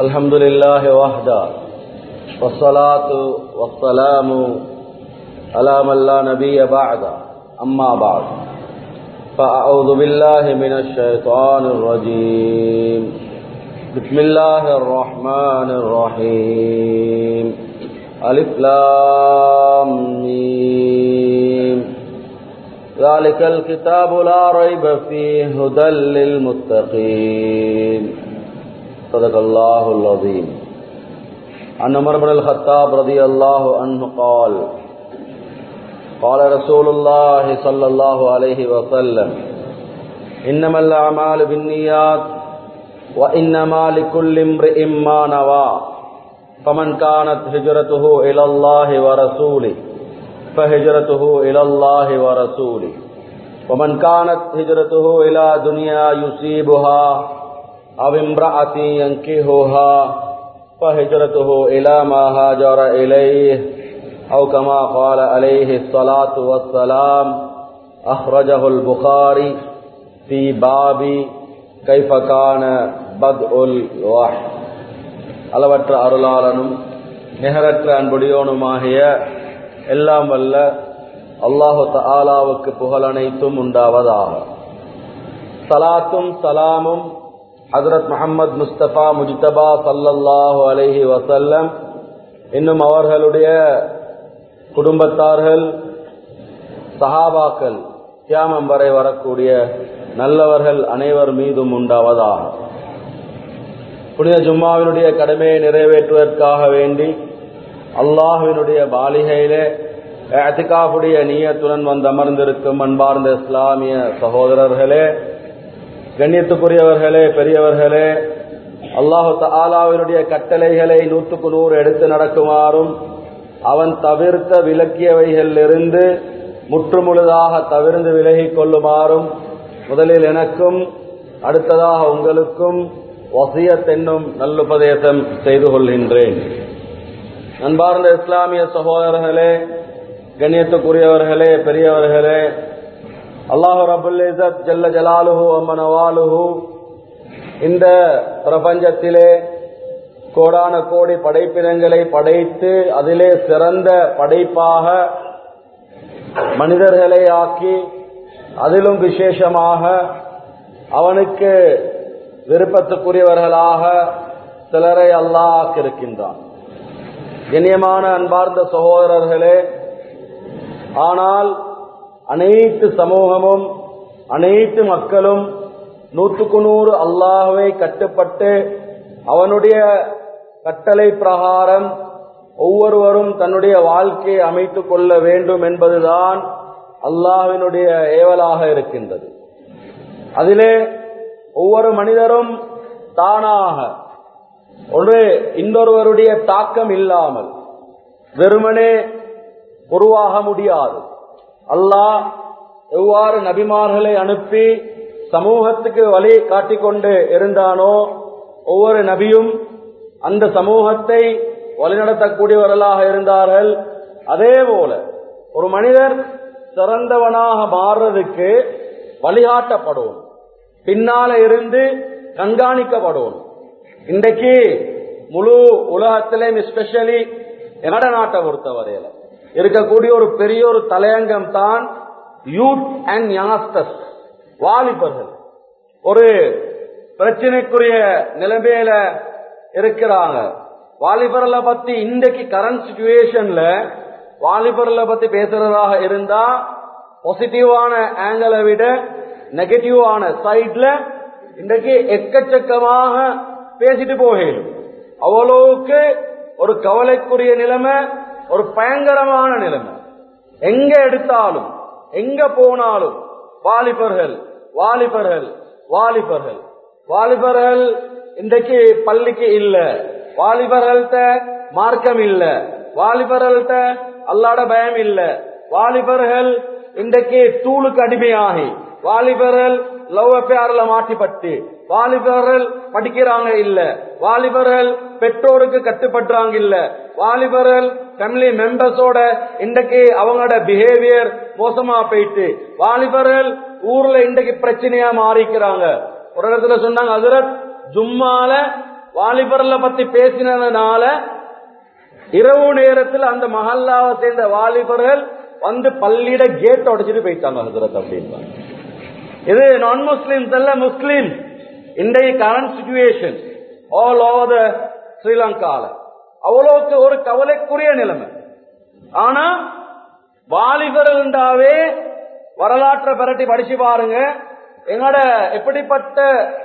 الحمد لله وحده والصلاة والسلام على من لا نبي بعده أما بعد فأعوذ بالله من الشيطان الرجيم بسم الله الرحمن الرحيم ألف لام ميم ذلك الكتاب لا ريب فيه هدى للمتقين صدق الله العظيم عن عمر بن الخطاب رضي الله عنه قال قال رسول الله صلى الله عليه وسلم إنما الأعمال بالنيات وإنما لكل امرئ ما نوى فمن كانت هجرته إلى الله ورسوله فهجرته إلى الله ورسوله ومن كانت هجرته إلى دنيا يصيبها أو امرأة ينكهها فهجرته إلى ما هاجر إليه أو كما قال عليه الصلاة والسلام أخرجه البخاري في باب كيف كان بدء الوحي அளவற்ற அருளாளனும் நிகரற்ற அன்புடையோனுமாகிய எல்லாம் வல்ல அல்லாஹு தாலாவுக்கு புகழ் அனைத்தும் உண்டாவதாக சலாத்தும் சலாமும் ஹசரத் முகமது முஸ்தபா முஜ்தபா சல்லல்லாஹு அலஹி வசல்லம் இன்னும் அவர்களுடைய குடும்பத்தார்கள் சஹாபாக்கள் கியாமம் வரை வரக்கூடிய நல்லவர்கள் அனைவர் மீதும் உண்டாவதாக புனித ஜும்மாவினுடைய கடமையை நிறைவேற்றுவதற்காக வேண்டி அல்லாஹுவினுடைய பாலிகையிலே அத்திகாவுடைய நீயத்துடன் வந்து அமர்ந்திருக்கும் அன்பார்ந்த இஸ்லாமிய சகோதரர்களே கண்ணியத்துக்குரியவர்களே பெரியவர்களே அல்லாஹு தாலாவினுடைய கட்டளைகளை நூற்றுக்கு நூறு எடுத்து நடக்குமாறும் அவன் தவிர்த்த விலக்கியவைகளிலிருந்து முற்றுமுழுதாக தவிர்ந்து விலகிக் கொள்ளுமாறும் முதலில் எனக்கும் அடுத்ததாக உங்களுக்கும் வசியத் என்னும் நல்லுபதேசம் செய்து கொள்கின்றேன் அன்பார்ந்த இஸ்லாமிய சகோதரர்களே கண்ணியத்துக்குரியவர்களே பெரியவர்களே அல்லாஹு ரபுல் இசத் ஜல்ல ஜலாலுஹு அம்மனவாலுஹு இந்த பிரபஞ்சத்திலே கோடான கோடி படைப்பினங்களை படைத்து அதிலே சிறந்த படைப்பாக மனிதர்களை ஆக்கி அதிலும் விசேஷமாக அவனுக்கு விருப்பத்துக்குரியவர்களாக சிலரை அல்லாஹ் ஆக்கியிருக்கின்றான் கண்ணியமான அன்பார்ந்த சகோதரர்களே ஆனால் அனைத்து சமூகமும் அனைத்து மக்களும் நூற்றுக்கு நூறு அல்லாஹுவை கட்டுப்பட்டு அவனுடைய கட்டளை பிரகாரம் ஒவ்வொருவரும் தன்னுடைய வாழ்க்கையை அமைத்துக் கொள்ள வேண்டும் என்பதுதான் அல்லாஹினுடைய ஏவலாக இருக்கின்றது அதிலே ஒவ்வொரு மனிதரும் தானாக ஒரு இன்னொருவருடைய தாக்கம் இல்லாமல் வெறுமனே உருவாக முடியாது அல்லாஹ் எவ்வாறு நபிமார்களை அனுப்பி சமூகத்துக்கு வழி காட்டிக்கொண்டு இருந்தானோ ஒவ்வொரு நபியும் அந்த சமூகத்தை வழிநடத்தக்கூடியவர்களாக இருந்தார்கள் அதே போல ஒரு மனிதர் சிறந்தவனாக மாறுறதுக்கு வழிகாட்டப்படும் பின்னால இருந்து கண்காணிக்கப்படும் இன்றைக்கு முழு உலகத்திலேயும் எஸ்பெஷலி எங்கட நாட்டை பொறுத்தவரையில இருக்கக்கூடிய ஒரு பெரிய ஒரு தலையங்கம் தான் யூத் அண்ட் யங்ஸ்டர்ஸ் வாலிபர்கள் ஒரு பிரச்சனைக்குரிய நிலைமையில இருக்கிறாங்க வாலிபர்களை பத்தி இன்றைக்கு கரண்ட் சுச்சுவேஷன்ல வாலிபர்களை பத்தி பேசுறதாக இருந்தா பாசிட்டிவான ஆங்கிளை விட நெகட்டிவான சைட்ல இன்றைக்கு எக்கச்சக்கமாக பேசிட்டு போகலும் அவ்வளவுக்கு ஒரு கவலைக்குரிய நிலைமை ஒரு பயங்கரமான நிலைமை எங்க எடுத்தாலும் எங்க போனாலும் வாலிபர்கள் வாலிபர்கள் வாலிபர்கள் வாலிபர்கள் இன்றைக்கு பள்ளிக்கு இல்ல வாலிபர்கள்ட்ட மார்க்கம் இல்ல வாலிபர்கள்ட்ட அல்லாட பயம் இல்ல வாலிபர்கள் இன்றைக்கு தூளுக்கு அடிமையாகி வாலிபர்கள் லவ் அஃபேர்ல மாட்டிப்பட்டு வாலிபர்கள் படிக்கிறாங்க இல்ல வாலிபர்கள் பெற்றோருக்கு கட்டுப்படுறாங்க இல்ல வாலிபர்கள் ஃபேமிலி மெம்பர்ஸோட இன்றைக்கு அவங்களோட பிஹேவியர் மோசமா போயிட்டு வாலிபர்கள் ஊர்ல இன்றைக்கு பிரச்சனையா மாறிக்கிறாங்க ஒரு இடத்துல சொன்னாங்க ஹசரத் ஜும்மால வாலிபர்ல பத்தி பேசினதுனால இரவு நேரத்தில் அந்த மஹல்லாவை சேர்ந்த வாலிபர்கள் வந்து பள்ளியிட கேட் உடைச்சிட்டு போயிட்டாங்க ஹசரத் அப்படின்னா இது நான் முஸ்லிம்ஸ் அல்ல முஸ்லிம் இன்றைய current situation all over the ஸ்ரீலங்கால அவ்வளவுக்கு ஒரு கவலைக்குரிய நிலைமை ஆனா வாலிபர்கள்டாவே வரலாற்றை பரட்டி படிச்சு பாருங்க எங்கட எப்படிப்பட்ட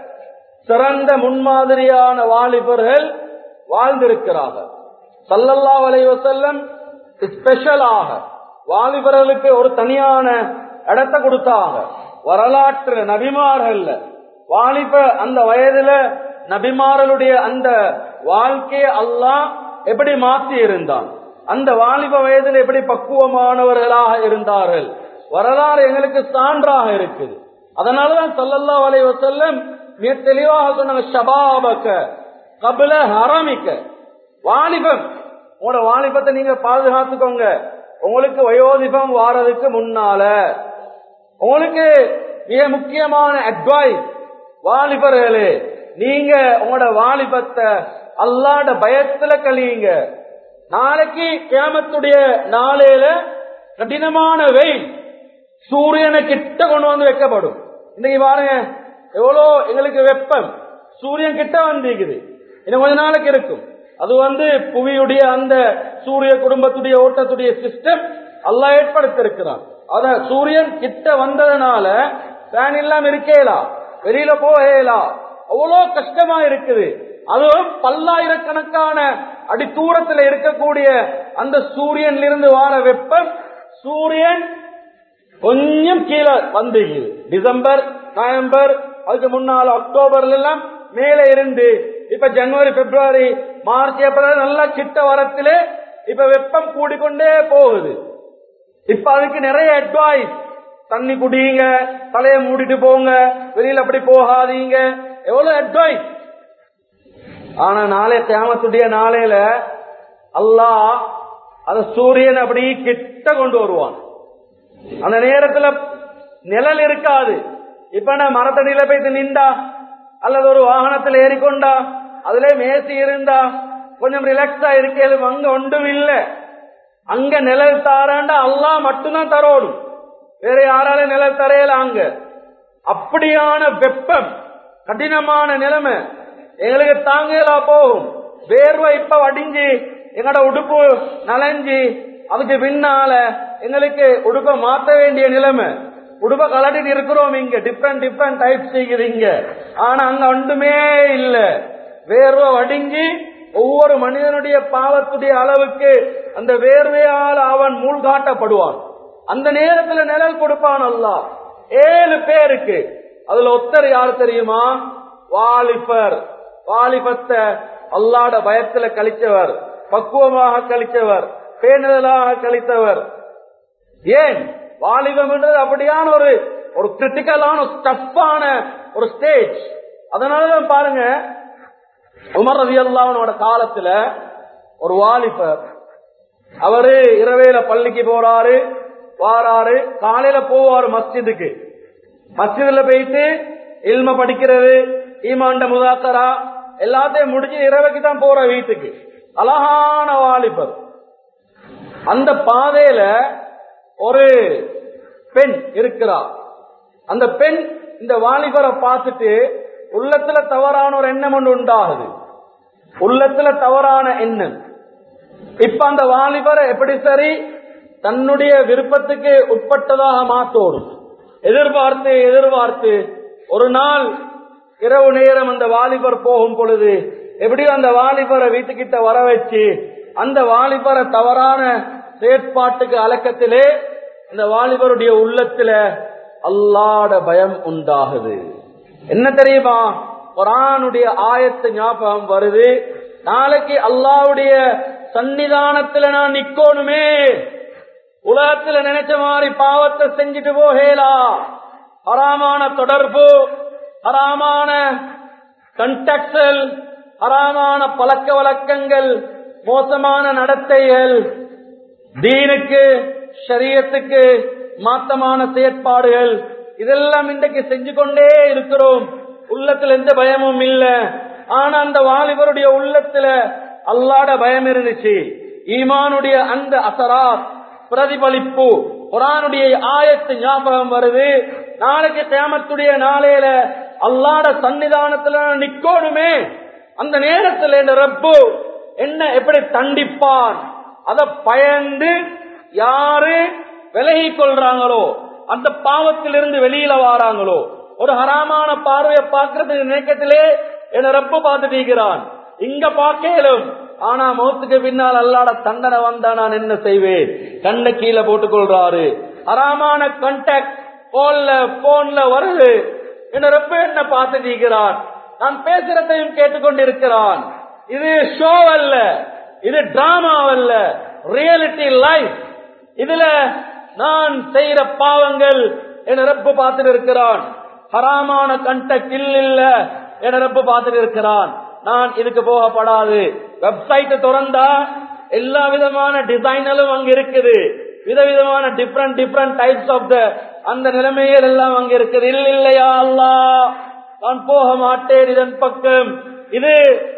சிறந்த முன்மாதிரியான வாலிபர்கள் வாழ்ந்திருக்கிறார்கள் சல்லல்லா வலைவசல்லம் ஸ்பெஷலாக வாலிபர்களுக்கு ஒரு தனியான இடத்தை கொடுத்தாங்க வரலாற்று நபிமார்கள் வாலிப அந்த வயதுல நபிமார்களுடைய அந்த வாழ்க்கையை அல்லாஹ் எப்படி மாற்றி இருந்தான் அந்த வாலிப வயதில் எப்படி பக்குவமானவர்களாக இருந்தார்கள் வரலாறு எங்களுக்கு சான்றாக இருக்குது அதனாலதான் சல்லல்லா வலை வசல்லம் மிக தெளிவாக சொன்னாங்க ஷபாபக்க கபில ஹரமிக்க வாலிபம் உங்களோட வாலிபத்தை நீங்க பாதுகாத்துக்கோங்க உங்களுக்கு வயோதிபம் வாரதுக்கு முன்னால உங்களுக்கு மிக முக்கியமான அட்வைஸ் வாலிபர்களே நீங்க உங்களோட வாலிபத்தை அல்லாட பயத்துல கழியுங்க நாளைக்கு கேமத்துடைய நாளையில கடினமான வெயில் சூரியனை கிட்ட கொண்டு வந்து வைக்கப்படும் இன்னைக்கு பாருங்க எவ்வளோ எங்களுக்கு வெப்பம் சூரியன் கிட்ட வந்திருக்குது இன்னும் கொஞ்ச நாளைக்கு இருக்கும் அது வந்து புவியுடைய அந்த சூரிய குடும்பத்துடைய ஓட்டத்துடைய சிஸ்டம் அல்லா ஏற்படுத்திருக்கிறான் அத சூரியன் கிட்ட வந்ததுனால ஃபேன் இல்லாம இருக்கேலா வெளியில போகலா அவ்வளோ கஷ்டமா இருக்குது அதுவும் பல்லாயிரக்கணக்கான அடி தூரத்துல இருக்கக்கூடிய அந்த சூரியன்ல இருந்து வார வெப்பம் சூரியன் கொஞ்சம் கீழே வந்துகிறது டிசம்பர் நவம்பர் அதுக்கு முன்னால அக்டோபர்ல எல்லாம் மேல இருந்து இப்ப ஜனவரி பிப்ரவரி மார்ச் ஏப்ரல் நல்லா கிட்ட வரத்திலே இப்ப வெப்பம் கூடிக்கொண்டே போகுது இப்ப அதுக்கு நிறைய அட்வைஸ் தண்ணி குடியுங்க தலையை மூடிட்டு போங்க வெளியில அப்படி போகாதீங்க எவ்வளவு அட்வைஸ் ஆனா நாளை தேமத்துடைய நாளையில அல்லாஹ் அந்த சூரியன் அப்படி கிட்ட கொண்டு வருவான் அந்த நேரத்துல நிழல் இருக்காது இப்ப நான் மரத்தடியில போய் நின்றா அல்லது ஒரு வாகனத்தில் ஏறிக்கொண்டா அதுல மேசி இருந்தா கொஞ்சம் ரிலாக்ஸா இருக்கேன் அங்க ஒன்றும் இல்ல அங்க நிழல் தாராண்டா அல்லா மட்டும்தான் தரோடும் வேற யாரால நிழல் தரையல அங்க அப்படியான வெப்பம் கடினமான நிலைமை எங்களுக்கு தாங்கலா போகும் வேர்வை இப்ப வடிஞ்சு எங்களோட உடுப்பு நனைஞ்சு அதுக்கு பின்னால எங்களுக்கு உடுப்பை மாத்த வேண்டிய நிலைமை உடுப்ப கலட்டிட்டு இருக்கிறோம் இங்க டிஃப்ரெண்ட் டிஃப்ரெண்ட் டைப்ஸ் செய்கிறீங்க ஆனா அங்க ஒன்றுமே இல்ல வேர்வை வடிஞ்சு ஒவ்வொரு மனிதனுடைய பாவத்துடைய அளவுக்கு அந்த வேர்வையால் அவன் மூழ்காட்டப்படுவான் அந்த நேரத்துல நிழல் கொடுப்பான் அல்ல ஏழு பேருக்கு அதுல ஒத்தர் யார் தெரியுமா வாலிபர் வாலிபத்தை அல்லாட பயத்துல கழிச்சவர் பக்குவமாக கழிச்சவர் பேணுதலாக கழித்தவர் ஏன் வாலிபம் என்றது அப்படியான ஒரு ஒரு கிரிட்டிக்கலான ஸ்டஃப்பான ஒரு ஸ்டேஜ் அதனாலதான் பாருங்க உமர் ரவி அல்லாவனோட காலத்துல ஒரு வாலிபர் அவரு இரவேல பள்ளிக்கு போறாரு வாராரு காலையில போவாரு மஸ்ஜிதுக்கு மஸ்ஜிதுல போயிட்டு இல்ம படிக்கிறது ஈமாண்ட முதாக்கரா எல்லாத்தையும் முடிச்சு இரவைக்கு தான் போற வீட்டுக்கு அழகான வாலிபர் அந்த பாதையில ஒரு பெண் இருக்கிறா அந்த பெண் இந்த வாலிபரை பார்த்துட்டு உள்ளத்துல தவறான ஒரு எண்ணம் ஒன்று உண்டாகுது உள்ளத்துல தவறான எண்ணம் இப்ப அந்த வாலிபரை எப்படி சரி தன்னுடைய விருப்பத்துக்கு உட்பட்டதாக மாத்தோடும் எதிர்பார்த்து எதிர்பார்த்து ஒரு நாள் இரவு நேரம் அந்த வாலிபர் போகும் பொழுது எப்படியும் அந்த வாலிபரை வீட்டுக்கிட்ட வர வச்சு அந்த வாலிபரை தவறான செயற்பாட்டுக்கு அலக்கத்திலே இந்த வாலிபருடைய உள்ளத்துல அல்லாட பயம் உண்டாகுது என்ன தெரியுமா குரானுடைய ஆயத்து ஞாபகம் வருது நாளைக்கு அல்லாவுடைய சன்னிதானத்துல நான் நிக்கோணுமே உலகத்துல நினைச்ச மாதிரி பாவத்தை செஞ்சுட்டு போகலா ஹராமான தொடர்பு ஹராமான கண்டக்டல் ஹராமான பழக்க வழக்கங்கள் மோசமான நடத்தைகள் தீனுக்கு ஷரியத்துக்கு மாத்தமான செயற்பாடுகள் இதெல்லாம் இன்றைக்கு செஞ்சு கொண்டே இருக்கிறோம் உள்ளத்துல எந்த பயமும் இல்ல ஆனா அந்த வாலிபருடைய உள்ளத்துல அல்லாட பயம் இருந்துச்சு ஈமானுடைய அந்த அசராத் பிரதிபலிப்பு குரானுடைய ஆயத்து ஞாபகம் வருது நாளைக்கு தேமத்துடைய நாளையில அல்லாட சன்னிதானத்துல நான் நிக்கோணுமே அந்த நேரத்தில் இந்த ரப்பு என்ன எப்படி தண்டிப்பான் அத பயந்து யாரு விலகி கொள்றாங்களோ அந்த பாவத்திலிருந்து வெளியில வாராங்களோ ஒரு ஹராமான பார்வையை பார்க்கறதுக்கு நினைக்கத்திலே என்ன ரப்பு பார்த்துட்டு இருக்கிறான் இங்க பார்க்கலும் ஆனா மௌத்துக்கு பின்னால் அல்லாட தண்டனை வந்தா நான் என்ன செய்வேன் கண்ணை கீழே போட்டுக் கொள்றாரு ஹராமான கான்டாக்ட் போன்ல போன்ல வருது என்ன ரப்ப என்ன பார்த்துட்டு இருக்கிறான் நான் பேசுறதையும் கேட்டுக்கொண்டிருக்கிறான் இது ஷோ அல்ல இது டிராமா அல்ல ரியாலிட்டி லைஃப் இதுல நான் செய்யற பாவங்கள் என் ரப்பு பார்த்துட்டு இருக்கிறான் ஹராமான கண்டக்ட் இல்ல என் ரப்பு பார்த்துட்டு இருக்கிறான் நான் இதுக்கு போகப்படாது வெப்சைட் திறந்தா எல்லா விதமான டிசைனலும் அங்க இருக்குது விதவிதமான different different types of the அந்த நிலைமைகள் எல்லாம் அங்க இருக்குது இல்ல இல்லையா அல்லா நான் போக மாட்டேன் இதன் பக்கம் இது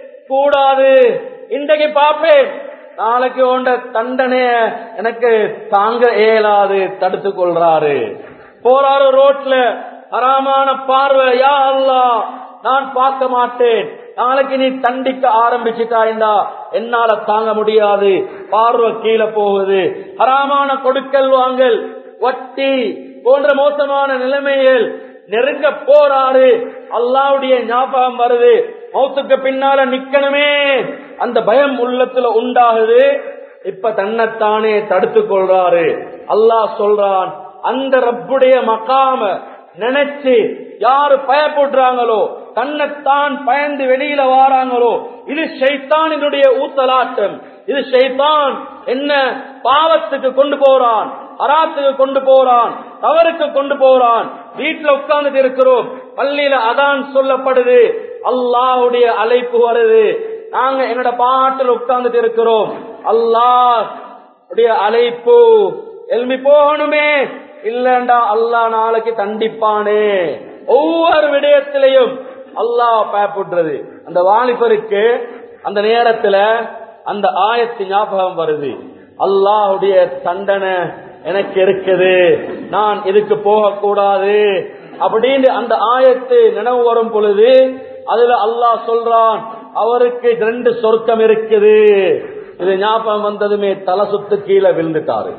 கூடாது இன்றைக்கு பார்ப்பேன் நாளைக்கு உண்ட தண்டனைய எனக்கு தாங்க இயலாது தடுத்து கொள்றாரு போறாரு ரோட்ல ஹராமான பார்வை யா அல்லா நான் பார்க்க மாட்டேன் நாளைக்கு நீ தண்டிக்க ஆரம்பிச்சுட்டாய்ந்தா என்னால தாங்க முடியாது பார்வை கீழே போகுது ஹராமான கொடுக்கல் வாங்கல் வட்டி போன்ற மோசமான நிலைமைகள் நெருங்க போறாரு அல்லாவுடைய ஞாபகம் வருது மௌத்துக்கு பின்னால நிக்கணுமே அந்த பயம் உள்ளத்துல உண்டாகுது இப்ப தன்னைத்தானே தடுத்து கொள்றாரு அல்லாஹ் சொல்றான் அந்த ரப்புடைய மக்காம நினைச்சு யாரு பயப்படுறாங்களோ தன்னைத்தான் பயந்து வெளியில வாராங்களோ இது ஷைத்தானினுடைய ஊத்தலாட்டம் இது ஷைத்தான் என்ன பாவத்துக்கு கொண்டு போறான் அராத்துக்கு கொண்டு போறான் தவறுக்கு கொண்டு போறான் வீட்டுல உட்கார்ந்துட்டு இருக்கிறோம் பள்ளியில அதான் சொல்லப்படுது அல்லாஹுடைய அழைப்பு வருது நாங்க என்னோட பாட்டில் உட்கார்ந்துட்டு இருக்கிறோம் அல்லாஹ் உடைய அழைப்பு எல்மி போகணுமே இல்லண்டா அல்லாஹ் நாளைக்கு தண்டிப்பானே ஒவ்வொரு விடயத்திலையும் அல்லாஹ் பயப்படுறது அந்த வாலிபருக்கு அந்த நேரத்துல அந்த ஆயத்து ஞாபகம் வருது அல்லாஹுடைய தண்டனை எனக்கு இருக்குது நான் இதுக்கு போகக்கூடாது அப்படின்னு அந்த ஆயத்து நினைவு வரும் பொழுது அதுல அல்லாஹ் சொல்றான் அவருக்கு ரெண்டு சொர்க்கம் இருக்குது இது ஞாபகம் வந்ததுமே தலை சுத்து கீழே விழுந்துட்டாரு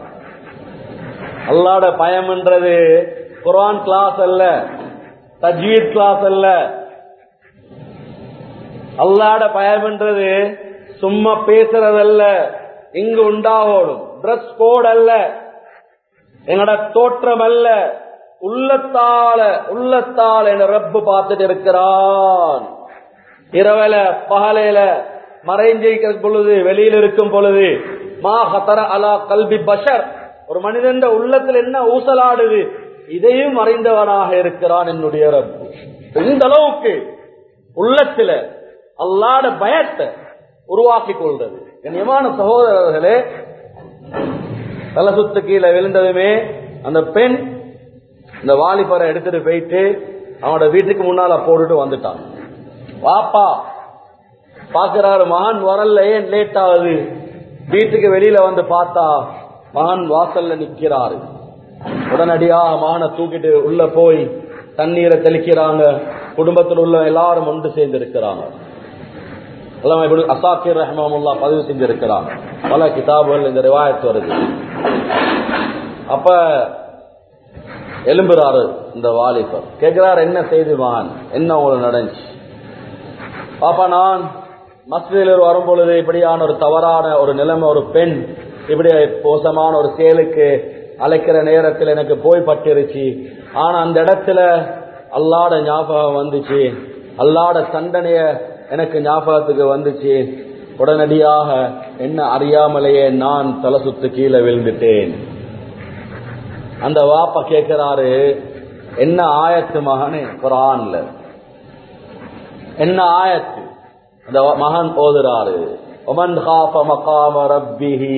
அல்லாட பயம்ன்றது குரான் கிளாஸ் அல்ல தஜ்வீத் கிளாஸ் அல்ல அல்லாட பயம்ன்றது சும்மா பேசுறதல்ல இங்கு உண்டாகணும் ட்ரெஸ் கோட் அல்ல எங்கட தோற்றம் அல்ல உள்ளத்தால உள்ளத்தால என ரப்பு பார்த்துட்டு இருக்கிறான் இரவல பகலையில மறைஞ்சிருக்கிற பொழுது வெளியில் இருக்கும் பொழுது மா ஹத்தர அலா கல்வி பஷர் ஒரு மனிதன் உள்ளத்தில் என்ன ஊசலாடுது இதையும் அறிந்தவனாக இருக்கிறான் என்னுடைய ரப்பு இந்த அளவுக்கு உள்ளத்துல அல்லாட பயத்தை உருவாக்கி கொள்றது கண்ணியமான சகோதரர்களே தலை சுத்து கீழே விழுந்ததுமே அந்த பெண் இந்த வாலிபரை எடுத்துட்டு போயிட்டு அவனோட வீட்டுக்கு முன்னால போட்டுட்டு வந்துட்டான் வாப்பா பாக்குறாரு மகன் வரல ஏன் லேட் ஆகுது வீட்டுக்கு வெளியில வந்து பார்த்தா மகன் வாசல்ல நிக்கிறாரு உடனடியாக மகனை தூக்கிட்டு உள்ள போய் தண்ணீரை தெளிக்கிறாங்க குடும்பத்தில் உள்ள எல்லாரும் ஒன்று சேர்ந்து இருக்கிறாங்க அசாக்கிர் ரஹ்மாமுல்லா பதிவு செஞ்சிருக்கிறாங்க பல கிதாபுகள் இந்த ரிவாயத்து வருது அப்ப எலும்புறாரு இந்த வாலிபர் கேட்கிறார் என்ன செய்தி மகன் என்ன உங்களுக்கு நடந்துச்சு பாப்பா நான் மஸ்ஜிதில் வரும் பொழுது இப்படியான ஒரு தவறான ஒரு நிலைமை ஒரு பெண் இப்படி மோசமான ஒரு செயலுக்கு அழைக்கிற நேரத்தில் எனக்கு போய் பட்டிருச்சு ஆனா அந்த இடத்துல அல்லாட ஞாபகம் வந்துச்சு அல்லாட தண்டனைய எனக்கு ஞாபகத்துக்கு வந்துச்சு உடனடியாக என்ன அறியாமலேயே நான் தலை சுத்து கீழே விழுந்துட்டேன் அந்த வாப்பா கேட்கிறாரு என்ன ஆயத்து மகனே குரான்ல என்ன ஆயத்து அந்த மகன் ஓதுறாரு ஒமன் காஃப மகாம ரப்பிஹி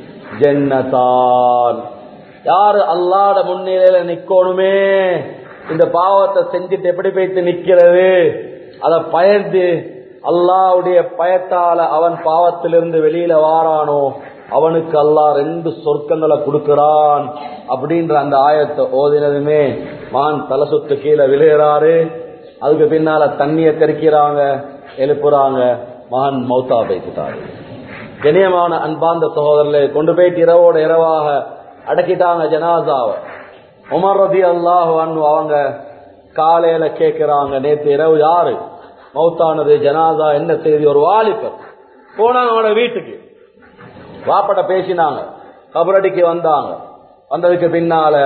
ஜன்னதான் யாரு அல்லாட முன்னிலையில நிக்கணுமே இந்த பாவத்தை செஞ்சுட்டு எப்படி போய்த்து நிக்கிறது அத பயந்து அல்லாவுடைய பயத்தால அவன் பாவத்திலிருந்து வெளியில வாரானோ அவனுக்கு அல்லாஹ் ரெண்டு சொர்க்கங்களை கொடுக்கிறான் அப்படின்ற அந்த ஆயத்தை ஓதினதுமே மான் தலை சுத்து கீழே விழுகிறாரு அதுக்கு பின்னால தண்ணிய தெறிக்கிறாங்க எழுப்புறாங்க மகன் மௌத்தா பேசிட்டாரு கணியமான அன்பாந்த சகோதரர்களை கொண்டு போயிட்டு இரவோட இரவாக அடக்கிட்டாங்க ஜனாசாவை உமர் ரதி அல்லாஹ் அவங்க காலையில கேட்கிறாங்க நேத்து இரவு யாரு மௌத்தானது ஜனாதா என்ன செய்தி ஒரு வாலிபர் போனாங்க அவனோட வீட்டுக்கு வாப்பட பேசினாங்க கபரடிக்கு வந்தாங்க வந்ததுக்கு பின்னால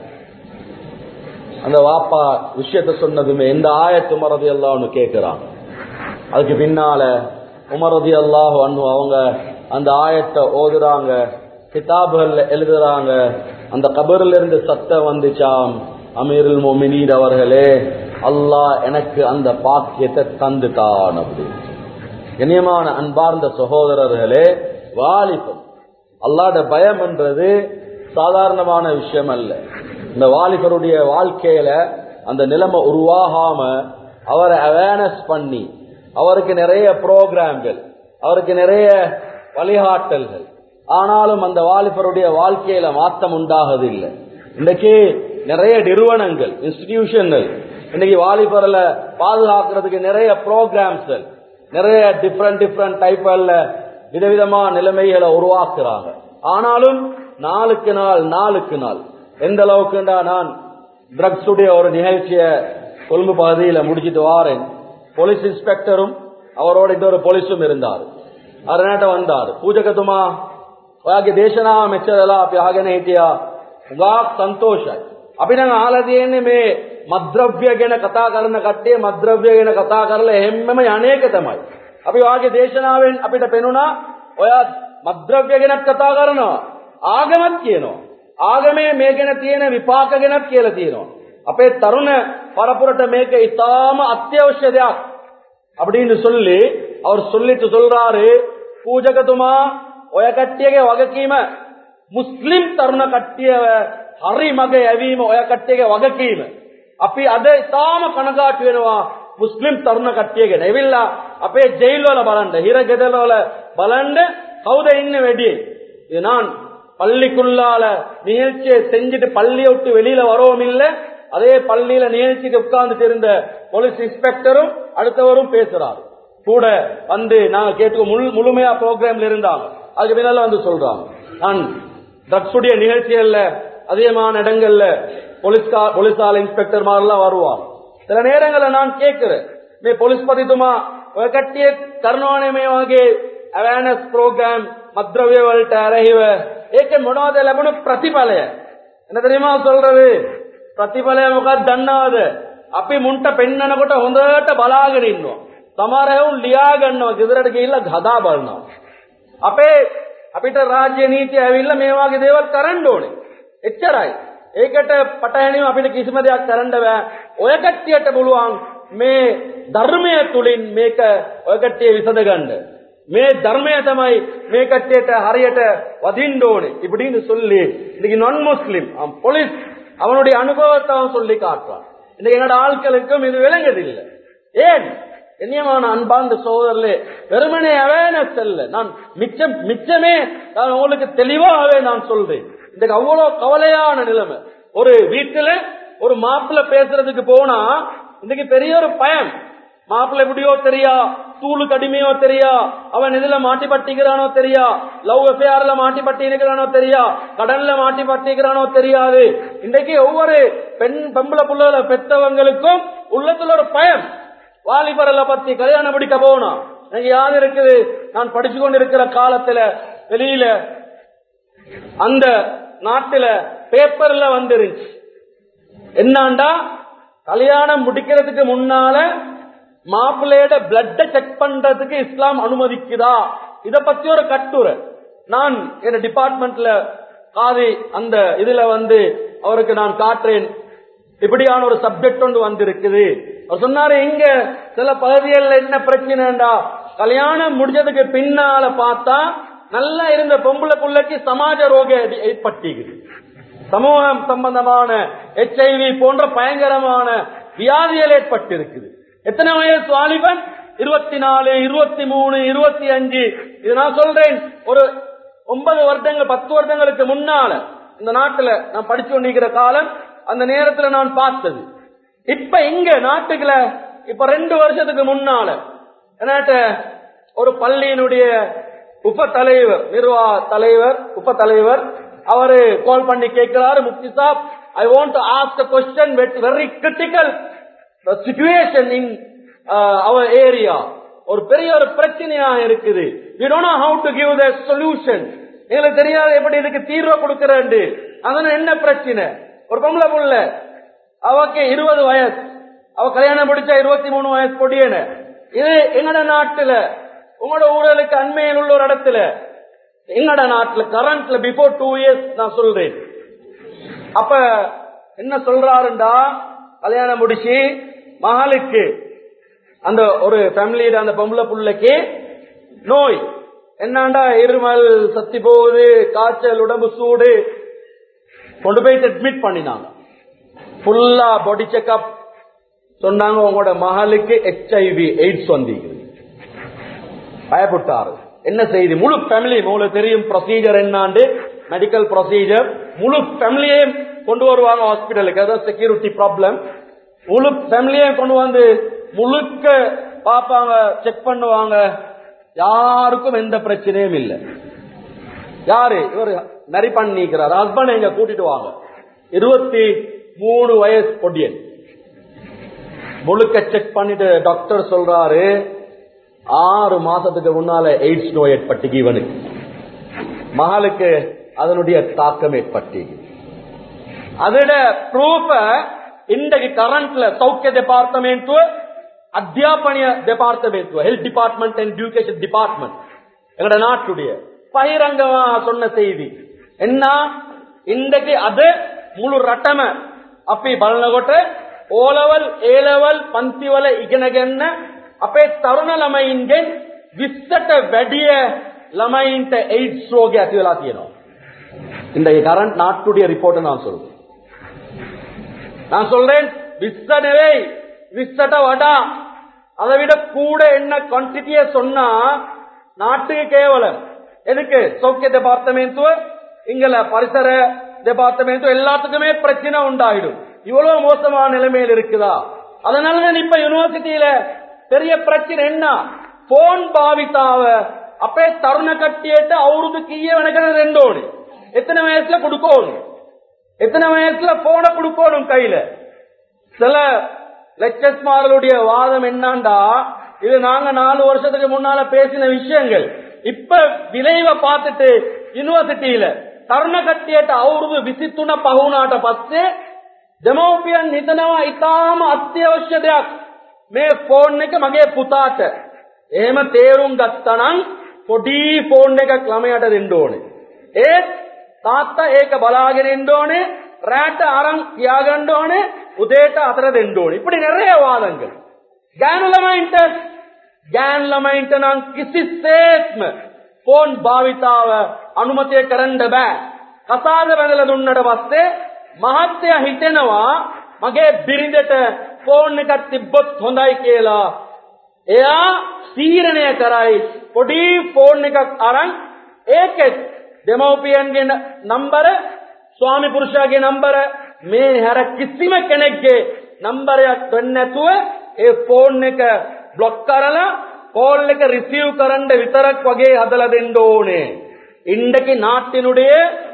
அந்த வாப்பா விஷயத்த சொன்னதுமே எந்த ஆயத்து உமரதி அல்லாஹ்னு கேட்கிறாங்க அதுக்கு பின்னால உமரதி அல்லாஹ் அவங்க அந்த ஆயத்தை ஓதுறாங்க கிதாபுகள்ல எழுதுறாங்க அந்த கபரில் இருந்து சத்தம் வந்துச்சாம் அமீருல் மோமினீர் அவர்களே அல்லாஹ் எனக்கு அந்த பாக்கியத்தை தந்துட்டான் அப்படின்னு கண்ணியமான அன்பார்ந்த சகோதரர்களே வாலிபம் அல்லாட பயம் என்றது சாதாரணமான விஷயம் அல்ல இந்த வாலிபருடைய வாழ்க்கையில அந்த நிலைமை உருவாகாம அவரை அவேர்னஸ் பண்ணி அவருக்கு நிறைய புரோகிராம்கள் அவருக்கு நிறைய வழிகாட்டல்கள் ஆனாலும் அந்த வாலிபருடைய வாழ்க்கையில மாற்றம் உண்டாகதில்லை இன்னைக்கு நிறைய நிறுவனங்கள் இன்ஸ்டிடியூஷன்கள் இன்னைக்கு வாலிபரில் பாதுகாக்கிறதுக்கு நிறைய ப்ரோக்ராம்ஸ்கள் நிறைய டிஃப்ரெண்ட் டிஃப்ரெண்ட் டைப்ல விதவிதமா நிலைமைகளை உருவாக்குறாங்க ஆனாலும் நாளுக்கு நாள் நாளுக்கு நாள் எந்த அளவுக்குண்டா நான் ட்ரக்ஸ் உடைய ஒரு நிகழ்ச்சிய கொழும்பு பகுதியில முடிச்சிட்டு வாரேன் போலீஸ் இன்ஸ்பெக்டரும் அவரோட இன்னொரு போலீஸும் இருந்தார் අරනට වන්දාර පූජකතුමා ඔයාගේ දේශනාව මෙච්චරලා අපි අහගෙන හිටියා උගාක් සන්තෝෂයි අපි නම් අහලා තියෙන්නේ මේ මද්ද්‍රව්‍ය ගැන කතා කරන කට්ටිය මද්ද්‍රව්‍ය ගැන කතා කරලා හැමම යන්නේක තමයි අපි වාගේ දේශනාවෙන් අපිට පෙනුණා ඔයා මද්ද්‍රව්‍ය ගැනත් කතා කරනවා ආගමත් කියනවා ආගමේ මේ ගැන තියෙන විපාක ගැනත් කියලා තියෙනවා අපේ තරුණ පරපුරට මේක ඉතාම අත්‍යවශ්‍ය දෙයක් அப்படின்னு சொல்லி அவர் சொல்லிட்டு சொல்றாரு பூஜகතුමා ඔය කට්ටියගේ වගකීම මුස්ලිම් තරුණ කට්ටියව හරි මගේ ඇවීම ඔය කට්ටියගේ වගකීම අපි අද ඉතාම කනගාටු වෙනවා මුස්ලිම් තරුණ කට්ටිය ගැන එවිල්ලා අපේ ජෙයිල් වල බලන්න හිර ගෙදර වල බලන්න කවුද ඉන්නේ වැඩි இது நான் பள்ளிக்குள்ளால நிகழ்ச்சியை செஞ்சுட்டு பள்ளியை விட்டு வெளியில வரவும் இல்லை அதே பள்ளியில நிகழ்ச்சிக்கு உட்கார்ந்துட்டு இருந்த போலீஸ் இன்ஸ்பெக்டரும் அடுத்தவரும் பேசுறாரு கூட வந்து நாங்க கேட்டு முழு முழுமையா ப்ரோக்ராம்ல இருந்தாங்க அதுக்கு பின்னால வந்து சொல்றாங்க நான் ட்ரக்ஸ் உடைய நிகழ்ச்சிகள்ல அதிகமான இடங்கள்ல போலீஸ்கா போலீஸால இன்ஸ்பெக்டர் மாதிரிலாம் வருவாங்க சில நேரங்களில் நான் கேட்கிறேன் මේ පොලිස් පතිතුමා ඔය කට්ටිය කරනවානේ මේ වගේ අවෑනස් ප්‍රෝග්‍රෑම් මද්‍රව්‍ය වලට අරහිව ඒකේ මොනවද ලැබුණු ප්‍රතිඵලය என்ன தெரியுமா சொல்றது ප්‍රතිඵලය මොකක්ද දන්නවද අපි මුන්ට පෙන්නනකොට හොඳට බලාගෙන ඉන්නවා සමහර එවුන් ලියා ගන්නවා ගෙදරට ගිහිල්ලා හදා බලනවා අපේ අපිට රාජ්‍ය නීතිය ඇවිල්ලා මේ වගේ දේවල් කරන්න ඕනේ එච්චරයි ඒකට පටහැනිව අපිට කිසිම දෙයක් කරන්න බෑ ඔය කට්ටියට පුළුවන් මේ ධර්මය තුලින් මේක ඔය කට්ටිය විසඳගන්න මේ ධර්මය තමයි මේ කට්ටියට හරියට වදින්න ඕනේ இப்படின்னு சொல்லி இன்னைக்கு நான் முஸ்லிம் போலீஸ் அவனுடைய அனுபவத்தை அவன் சொல்லி காட்டுறான் இன்னைக்கு எங்களோட ஆட்களுக்கும் இது விளங்குதில்லை ஏன் கண்ணியமான அன்பார்ந்த சோதரர்களே வெறுமனே அவேர்னஸ் அல்ல நான் மிச்சம் மிச்சமே நான் உங்களுக்கு தெளிவாகவே நான் சொல்றேன் இந்த அவ்வளவு கவலையான நிலைமை ஒரு வீட்டுல ஒரு மாப்பிள்ள பேசுறதுக்கு போனா இன்னைக்கு பெரிய ஒரு பயம் மாப்பிள்ள எப்படியோ தெரியா தூளு கடுமையோ தெரியா அவன் இதுல மாட்டி பட்டிக்கிறானோ தெரியா லவ் எஃப்ஐஆர்ல மாட்டி பட்டி இருக்கிறானோ தெரியா கடன்ல மாட்டி பட்டிக்கிறானோ தெரியாது இன்றைக்கு ஒவ்வொரு பெண் பெம்பளை புள்ள பெற்றவங்களுக்கும் உள்ளத்துல ஒரு பயம் வாலிபரல பத்தி கல்யாணம் பிடிக்க போகணும் எனக்கு யாது இருக்குது நான் படிச்சு கொண்டு இருக்கிற காலத்துல வெளியில அந்த நாட்டுல பேப்பர்ல வந்துருச்சு என்னாண்டா கல்யாணம் முடிக்கிறதுக்கு முன்னால மாப்பிள்ளையோட பிளட்ட செக் பண்றதுக்கு இஸ்லாம் அனுமதிக்குதா இத பத்தி ஒரு கட்டுரை நான் என் டிபார்ட்மெண்ட்ல காதி அந்த இதுல வந்து அவருக்கு நான் காட்டுறேன் இப்படியான ஒரு சப்ஜெக்ட் ஒன்று வந்திருக்குது அவர் சொன்னாரு எங்க சில பகுதிகளில் என்ன பிரச்சனைடா கல்யாணம் முடிஞ்சதுக்கு பின்னால பார்த்தா நல்லா இருந்த பொம்பளை புள்ளைக்கு சமாஜ ரோக ஏற்பட்டிக்குது சமூகம் சம்பந்தமான ஹெச்ஐவி போன்ற பயங்கரமான வியாதிகள் ஏற்பட்டிருக்குது எத்தனை வயசு வாலிபன் இருபத்தி நாலு இருபத்தி மூணு இருபத்தி அஞ்சு இது நான் சொல்றேன் ஒரு ஒன்பது வருடங்கள் பத்து வருடங்களுக்கு முன்னால இந்த நாட்டுல நான் படிச்சு கொண்டிருக்கிற காலம் அந்த நேரத்துல நான் பார்த்தது இப்ப இங்க நாட்டுக்குள்ள இப்ப ரெண்டு வருஷத்துக்கு முன்னால என்னாட்ட ஒரு பள்ளியினுடைய உப தலைவர் நிர்வாக தலைவர் உப தலைவர் அவரு கால் பண்ணி கேட்கிறாரு முக்தி சாப் I want to ask question very critical situation in our area ஒரு பெரிய ஒரு பிரச்சனையா இருக்குது we don't know how to give the solution எங்களுக்கு தெரியாது எப்படி இதுக்கு தீர்வு கொடுக்கறேன் அதனால என்ன பிரச்சனை ஒரு பொம்பளை புள்ள அவக்கு இருபது வயசு அவ கல்யாணம் முடிச்சா இருபத்தி மூணு வயசு பொடியன இது எங்கட நாட்டுல உங்களோட ஊழலுக்கு அண்மையில் உள்ள ஒரு இடத்துல எங்கட நாட்டுல கரண்ட்ல பிஃபோர் டூ இயர்ஸ் நான் சொல்றேன் அப்ப என்ன சொல்றாருண்டா கல்யாணம் முடிச்சு மகளுக்கு அந்த ஒரு ஃபேமிலியில அந்த பொம்பளை புள்ளைக்கு நோய் என்னண்டா இருமல் சத்தி போகுது காய்ச்சல் உடம்பு சூடு கொண்டு போயிட்டு அட்மிட் பண்ணினாங்க ஃபுல்லா பாடி செக்அப் சொன்னாங்க உங்களோட மகளுக்கு ஹெச்ஐவி எய்ட்ஸ் வந்தீங்க பயப்பட்டாரு என்ன செய்தி முழு ஃபேமிலி உங்களுக்கு தெரியும் ப்ரொசீஜர் என்னாண்டு மெடிக்கல் ப்ரொசீஜர் முழு ஃபேமிலியையும் கொண்டு வருவாங்க ஹாஸ்பிட்டலுக்கு அதாவது செக்யூரிட்டி ப்ராப்ளம் முழு ஃபேமிலியையும் கொண்டு வந்து முழுக்க பார்ப்பாங்க செக் பண்ணுவாங்க யாருக்கும் எந்த பிரச்சனையும் இல்லை யாரு இவர் நரி பண்ணிக்கிறார் ஹஸ்பண்ட் எங்க கூட்டிட்டு வாங்க இருபத்தி மூணு வயசு பொடியன் முழுக்க செக் பண்ணிட்டு டாக்டர் சொல்றாரு ஆறு மாசத்துக்கு முன்னால எய்ட்ஸ் நோய் ஏற்பட்டு இவனுக்கு மகளுக்கு அதனுடைய தாக்கம் ஏற்பட்டு அதோட ப்ரூஃப இன்றைக்கு கரண்ட்ல சௌக்கிய டிபார்ட்மெண்ட் அத்தியாபனிய department health department and education department எங்கட நாட்டுடைய பகிரங்கமா சொன்ன செய்தி என்ன இன்றைக்கு அது මුළු රටම අපි බලනකොට ඕලවල් ඒලවල් පන්තිවල ඉගෙන ගන්න අපේ තරුණ ළමයින්ගෙන් 20ට වැඩිය ළමයින්ට එයිඩ්ස් රෝගය ඇති වෙලා තියෙනවා. இன்றைய கரண்ட் நாட்டுடைய ரிப்போர்ட் நான் சொல்றேன் நான் சொல்றேன் விஸ்ஸ நெவை விஸ்ஸட்ட வடா அதை விட கூட என்ன குவான்டிட்டிய சொன்னா நாட்டுக்கு கேவலம் எதுக்கு சௌக்கிய டிபார்ட்மெண்ட் இங்கல பரிசர டிபார்ட்மெண்ட் எல்லாத்துக்குமே பிரச்சனை உண்டாயிடும் இவ்வளவு மோசமான நிலைமையில் இருக்குதா அதனாலதான் இப்ப யூனிவர்சிட்டியில பெரிய பிரச்சனை என்ன போன் பாவித்தாவ அப்பே தருண கட்டிட்டு அவருக்கு கீழே வணக்கிறது ரெண்டோடு எத்தனை வயசுல கொடுக்கணும் எத்தனை வயசுல போன கொடுக்கணும் கையில சில லெக்சர்ஸ்மார்களுடைய வாதம் என்னண்டா இது நாங்க நாலு வருஷத்துக்கு முன்னால பேசின விஷயங்கள் இப்ப விளைவை பார்த்துட்டு யூனிவர்சிட்டியில තරුණ කට්ටියට අවුරුදු 23 පහුණාට පස්සේ දෙමව්පියන් හිතනවා ඊටාම අත්‍යවශ්‍ය දෙයක් මේ ෆෝන් එක මගේ පුතාට එහෙම තේරුම් ගත්තනම් පොඩි ෆෝන් එකක් ළමයාට දෙන්න ඕනේ ඒත් තාත්තා ඒක බලාගෙන ඉන්න ඕනේ රැට අරන් තියාගන්න ඕනේ උදේට අතර දෙන්න ඕනේ இப்படி நிறைய வாதங்கள் ගෑනු ළමයින්ට ගෑනු ළමයින්ට නම් කිසිසේත්ම ෆෝන් භාවිතාව අනුමතය කරන්න බෑ. කසාද බැඳලා දුන්නට පස්සේ මහත්තයා හිතෙනවා මගේ බිරිඳට ෆෝන් එකක් තිබ්බොත් හොඳයි කියලා. එයා තීරණය කරයි පොඩි ෆෝන් එකක් අරන් ඒකෙත් දෙමව්පියන්ගේ නම්බර ස්වාමි පුරුෂයාගේ නම්බර මේ හැර කිසිම කෙනෙක්ගේ නම්බරයක් වෙන්නේ නැතුව ඒ ෆෝන් එක බ්ලොක් කරලා கால் එක ரிசீவ் කරන්න විතරක් වගේ හදලා දෙන්න ඕනේ. இன்றைக்கு நாட்டினுடைய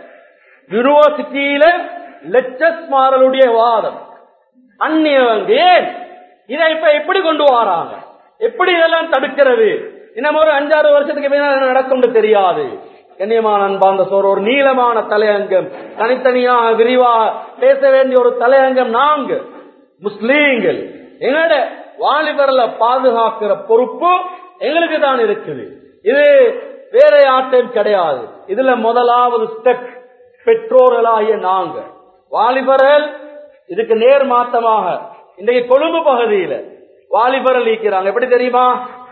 யூனிவர்சிட்டியில லெக்சர்ஸ் மாறலுடைய வாதம் அந்நியவங்க ஏன் இதை இப்ப எப்படி கொண்டு வராங்க எப்படி இதெல்லாம் தடுக்கிறது இன்னும் ஒரு அஞ்சாறு வருஷத்துக்கு பின்னால் நடக்கும் தெரியாது கண்ணியமான அன்பார்ந்த சோர் ஒரு நீளமான தலையங்கம் தனித்தனியாக விரிவாக பேச வேண்டிய ஒரு தலையங்கம் நாங்க முஸ்லீம்கள் எங்களோட வாலிபர்ல பாதுகாக்கிற பொறுப்பு எங்களுக்கு தான் இருக்குது இது வேற யார்ட்டையும் கிடையாது இதுல முதலாவது ஸ்டெப் பெற்றோர்களாகிய நாங்க வாலிபர்கள் இதுக்கு நேர் மாத்தமாக இன்றைக்கு கொழும்பு பகுதியில வாலிபர்கள் ஈக்கிறாங்க எப்படி தெரியுமா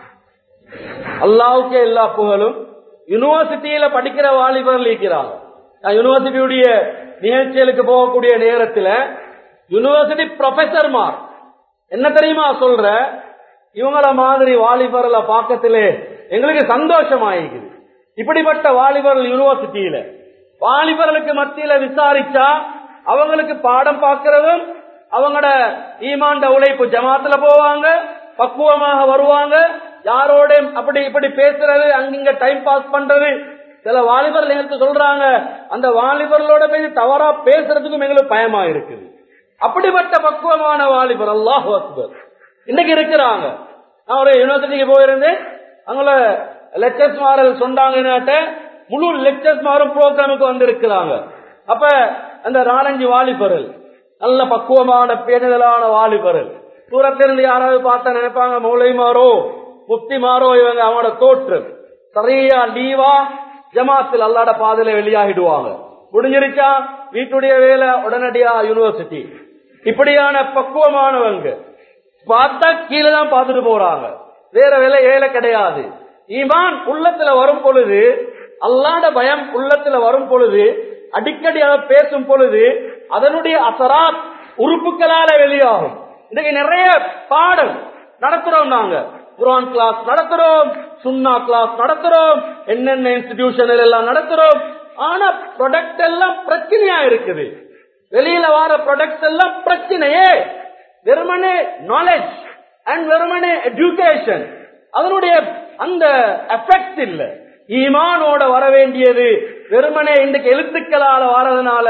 அல்லாவுக்கே எல்லா புகழும் யூனிவர்சிட்டியில படிக்கிற வாலிபர்கள் ஈக்கிறாங்க நான் யூனிவர்சிட்டியுடைய நிகழ்ச்சிகளுக்கு போகக்கூடிய நேரத்தில் யூனிவர்சிட்டி ப்ரொஃபசர்மார் என்ன தெரியுமா சொல்ற இவங்கள மாதிரி வாலிபர்ல பாக்கத்திலே எங்களுக்கு சந்தோஷமாயிருக்குது இப்படிப்பட்ட வாலிபர்கள் யூனிவர்சிட்டியில வாலிபர்களுக்கு மத்தியில விசாரிச்சா அவங்களுக்கு பாடம் பார்க்கறதும் அவங்களோட ஈமாண்ட உழைப்பு ஜமாத்துல போவாங்க பக்குவமாக வருவாங்க யாரோட அப்படி இப்படி பேசுறது அங்கிங்க டைம் பாஸ் பண்றது சில வாலிபர்கள் எங்களுக்கு சொல்றாங்க அந்த வாலிபர்களோட போய் தவறா பேசுறதுக்கும் எங்களுக்கு பயமா இருக்குது அப்படிப்பட்ட பக்குவமான வாலிபர் அல்லாஹ் அக்பர் இன்னைக்கு இருக்கிறாங்க நான் ஒரு யூனிவர்சிட்டிக்கு போயிருந்தேன் அங்கே லெக்சர்ஸ் மாரல் சொன்னாங்க முழு லெக்சர்ஸ் மாறும் ப்ரோக்ராமுக்கு வந்திருக்கிறாங்க அப்ப அந்த நாலஞ்சு வாலிபர்கள் நல்ல பக்குவமான பேணுதலான வாலிபர்கள் தூரத்திலிருந்து யாராவது பார்த்தா நினைப்பாங்க மௌலைமாரோ முஃப்திமாரோ இவங்க அவனோட தோற்றம் சரியா லீவா ஜமாத்தில் அல்லாட பாதையில வெளியாகிடுவாங்க முடிஞ்சிருச்சா வீட்டுடைய வேலை உடனடியா யூனிவர்சிட்டி இப்படியான பக்குவமானவங்க பார்த்தா கீழே தான் பார்த்துட்டு போறாங்க வேற வேலை ஏழை கிடையாது ஈமான் உள்ளத்துல வரும் பொழுது அல்லாட பயம் உள்ளத்துல வரும் பொழுது அடிக்கடி அதை பேசும் பொழுது அதனுடைய அசராத் உறுப்புகளால வெளியாகும் இன்னைக்கு நிறைய பாடம் நடத்துறோம் நாங்க குரான் கிளாஸ் நடத்துறோம் சுன்னா கிளாஸ் நடத்துறோம் என்னென்ன இன்ஸ்டிடியூஷன் எல்லாம் நடத்துறோம் ஆனா ப்ரொடக்ட் எல்லாம் பிரச்சனையா இருக்குது வெளியில வர ப்ராடக்ட்ஸ் எல்லாம் பிரச்சனையே வெறுமனே நாலேஜ் அண்ட் வெறுமனே எஜுகேஷன் அதனுடைய அந்த எஃபெக்ட் இல்ல ஈமானோட வர வேண்டியது வெறுமனே இன்றைக்கு எழுத்துக்களால வரதுனால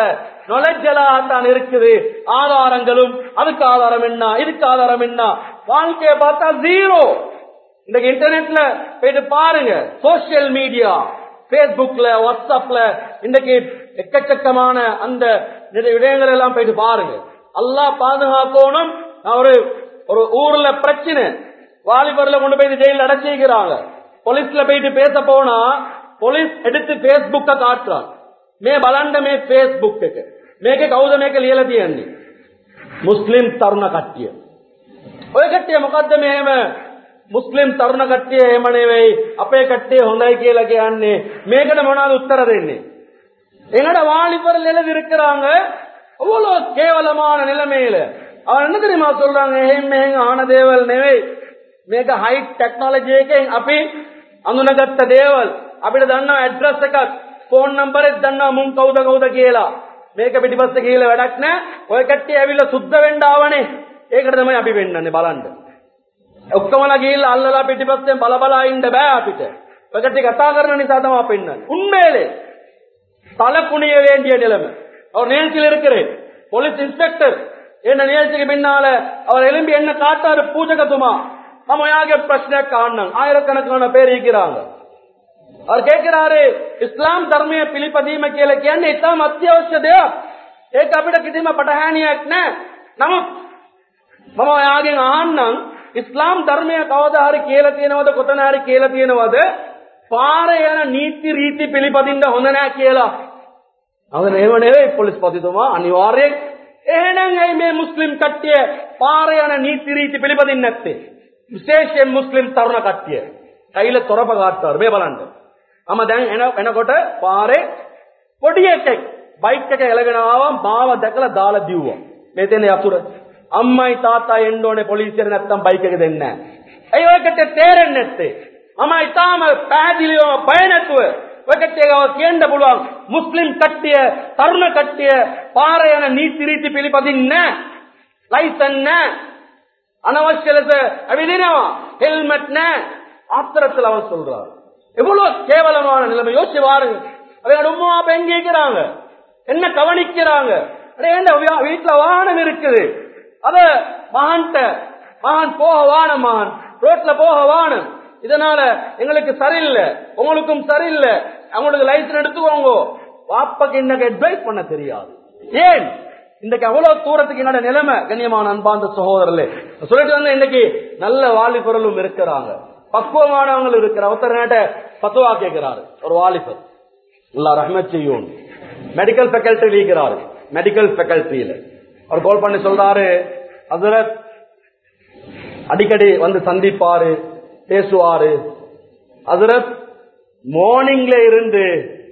தான் இருக்குது ஆதாரங்களும் அதுக்கு ஆதாரம் என்ன இதுக்கு ஆதாரம் என்ன வாழ்க்கையை பார்த்தா ஜீரோ இன்றைக்கு இன்டர்நெட்ல போயிட்டு பாருங்க சோசியல் மீடியா பேஸ்புக்ல வாட்ஸ்அப்ல இன்றைக்கு எக்கச்சக்கமான அந்த விடயங்கள் எல்லாம் போயிட்டு பாருங்க அல்லாஹ் பாதுகாக்கணும் நான் ஒரு ஒரு ஊர்ல பிரச்சனை வாலிபர்ல கொண்டு போய் ஜெயில அடைச்சிக்கிறாங்க போலீஸ்ல போயிட்டு பேச போனா போலீஸ் எடுத்து பேஸ்புக்க காட்டுறான் மே බලන්න මේ ෆේස්බුක් එක මේකේ කවුද මේක ලියලා තියෙන්නේ මුස්ලිම් තරුණ කට්ටිය ඔය කට්ටිය මොකද්ද මෙහෙම මුස්ලිම් තරුණ කට්ටිය එහෙම නෙවෙයි අපේ කට්ටිය හොඳයි කියලා කියන්නේ මේකට මොනවද උත්තර දෙන්නේ எங்கட வாலிபர்கள் எழுதி இருக்கிறாங்க அவ்வளவு கேவலமான நிலைமையில அவன் என்ன தெரியுமா சொல்றாங்க එහෙන් මෙහෙන් ආන දේවල් නෙවෙයි මේක හයි ටෙක්නොලොජි එකෙන් අපි අඳුනගත්ත දේවල් අපිට දන්නවා ඇඩ්‍රස් එකක් ෆෝන් නම්බර් එක දන්නවා මුන් කවුද කවුද කියලා මේක පිටිපස්ස කියලා වැඩක් නැහැ ඔය කට්ටිය ඇවිල්ලා සුද්ධ වෙන්න ආවනේ ඒකට තමයි අපි වෙන්නන්නේ බලන්න ඔක්කොමලා ගිහිල්ලා අල්ලලා පිටිපස්සෙන් බල බලා ඉන්න බෑ අපිට ඔය කට්ටිය කතා කරන නිසා තමයි පෙන්නන්නේ උண்மையிலே தலை குனிய வேண்டிய நிலைமை அவர் நிகழ்ச்சியில் இருக்கிறேன் போலீஸ் இன்ஸ்பெக்டர் என்ன நிகழ்ச்சிக்கு பின்னால அவர் எலும்பி என்ன காட்டாரு பூஜகத்துமா நம்ம யாக பிரச்சனை காரணம் ஆயிரக்கணக்கான பேர் இருக்கிறாங்க அவர் கேட்கிறாரு இஸ்லாம் ධර්මයේ පිළිපදීම කියලා කියන්නේ ඉතාම අත්‍යවශ්‍ය දෙයක්. ඒක අපිට කිසිම පටහැනියක් නැහැ. නමුත් මම ඔයාගෙන් අහන්නම් ඉස්ලාම් ධර්මය කවදා හරි කියලා තියෙනවද කොතන හරි කියලා තියෙනවද පාරේ යන නීති රීති පිළිපදින්න හොඳ නැහැ කියලා. அவன் ඒව නෙවෙයි පොලිස් පතිතුමා අනිවාර්යෙන් එහෙනම් ඇයි මේ මුස්ලිම් කට්ටිය පාරේ යන නීති රීති පිළිපදින්නේ නැත්තේ? විශේෂයෙන් මුස්ලිම් තරුණ කට්ටිය. කයිල තොරප ගන්නවා මේ බලන්න. මම දැන් එන එනකොට පාරේ පොඩි එකෙක් බයික් එක එලගෙන ආවම මාව දැකලා දාලා දිව්වා. මේ තැන යතුරු අම්මයි තාත්තා එන්න ඕනේ පොලිසියට නැත්තම් බයික් එක දෙන්නේ නැහැ. ඇයි ඔයකට තේරෙන්නේ නැත්තේ? මම ඊටාම පැහැදිලිව බය නැතුව ඔයකට ඒකව කියන්න පුළුවන් මුස්ලිම් කට්ටිය තරුණ කට්ටිය පාරේ යන නීති රීති පිළිපදින්නේ නැහැ. ලයිසන් නැහැ. அனவசிய லெස ඇවිදිනවා ஹெல்மெட் නැහැ. ஆத்திரத்தில் அவன் சொல்றான் எவ்வளவு கேவலமான நிலைமை யோசிச்சு பாருங்க அவங்க உமா அப்ப எங்க இருக்கிறாங்க என்ன கவனிக்கிறாங்க அடே, ஏன்டா வீ- வீட்டுல வாகனம் இருக்குது அத மகன்கிட்ட மகன் போக வானம் மகன் ரோட்ல போக வானம் இதனால எங்களுக்கு சரியில்லை உங்களுக்கும் சரியில்லை அவங்களுக்கு லைசன்ஸ் எடுத்துக்கோங்க வாப்பாக்கு இன்னைக்கு அட்வைஸ் பண்ண தெரியாது ஏன் இன்றைக்கு அவ்வளவு தூரத்துக்கு என்னோட நிலைமை கண்ணியமான அன்பார்ந்த சகோதரர்களே சொல்லிட்டு வந்து இன்னைக்கு நல்ல வாலிபர்களும் இருக்கிறாங்க பக்குவமானவங்க இருக்கிற ஒருத்தர் பத்துவா கேட்கிறாரு ஒரு வாலிபர் அல்லா ரஹ்மத் செய்யும் மெடிக்கல் ஃபேக்கல்டி இருக்கிறாரு மெடிக்கல் ஃபேக்கல்டியில அவர் கால் பண்ணி சொல்றாரு ஹசரத் அடிக்கடி வந்து சந்திப்பாரு பேசுவாரு ஹசரத் மார்னிங்ல இருந்து